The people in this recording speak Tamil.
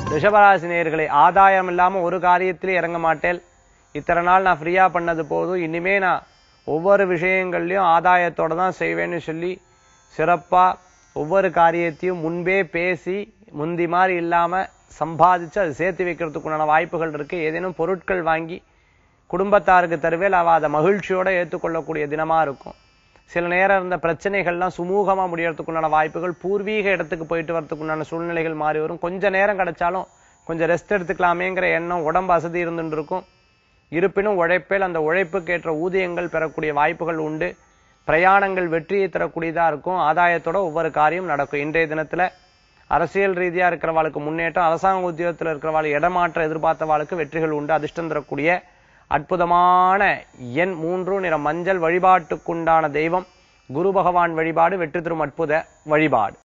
ரிஷபராசி நேயர்களே ஆதாயம் இல்லாம ஒரு காரியத்திலே இறங்க மாட்டேன் இத்தனை நாள் நான் ஃப்ரீயா பண்ணது போதும் இனிமே நான் ஒவ்வொரு விஷயங்கள்லயும் ஆதாயத்தோட தான் செய்வேன்னு சொல்லி சிறப்பா ஒவ்வொரு காரியத்தையும் முன்பே பேசி முந்தி மாதிரி இல்லாம சம்பாதிச்சு அது சேர்த்து வைக்கிறதுக்குண்டான வாய்ப்புகள் இருக்கு ஏதேனும் பொருட்கள் வாங்கி குடும்பத்தாருக்கு தருவேல் அவ அதை மகிழ்ச்சியோட ஏற்றுக்கொள்ளக்கூடிய தினமா இருக்கும் சில நேரம் இருந்த பிரச்சனைகள்லாம் சுமூகமா முடியறதுக்குண்டான வாய்ப்புகள் பூர்வீக இடத்துக்கு போயிட்டு வரதுக்குண்டான சூழ்நிலைகள் மாறி வரும் கொஞ்ச நேரம் கிடைச்சாலும் கொஞ்சம் ரெஸ்ட் எடுத்துக்கலாமேங்கிற எண்ணம் உடம்பு வசதி இருந்துட்டு இருக்கும் இருப்பினும் உழைப்பில் அந்த உழைப்புக்கேற்ற ஊதியங்கள் பெறக்கூடிய வாய்ப்புகள் உண்டு பிரயாணங்கள் வெற்றியை தரக்கூடியதா இருக்கும் ஆதாயத்தோட ஒவ்வொரு காரியம் நடக்கும் இன்றைய தினத்துல அரசியல் ரீதியா இருக்கிறவாளுக்கு முன்னேற்றம் அரசாங்க உத்தியோகத்துல இருக்கிறவாள் இடமாற்ற எதிர்பார்த்தவாளுக்கு வெற்றிகள் உண்டு அதிர்ஷ்டம் தரக்கூடிய அற்புதமான எண் மூன்று நிற மஞ்சள் வழிபாட்டுக்குண்டான தெய்வம் குரு பகவான் வழிபாடு வெற்றி தரும் அற்புத வழிபாடு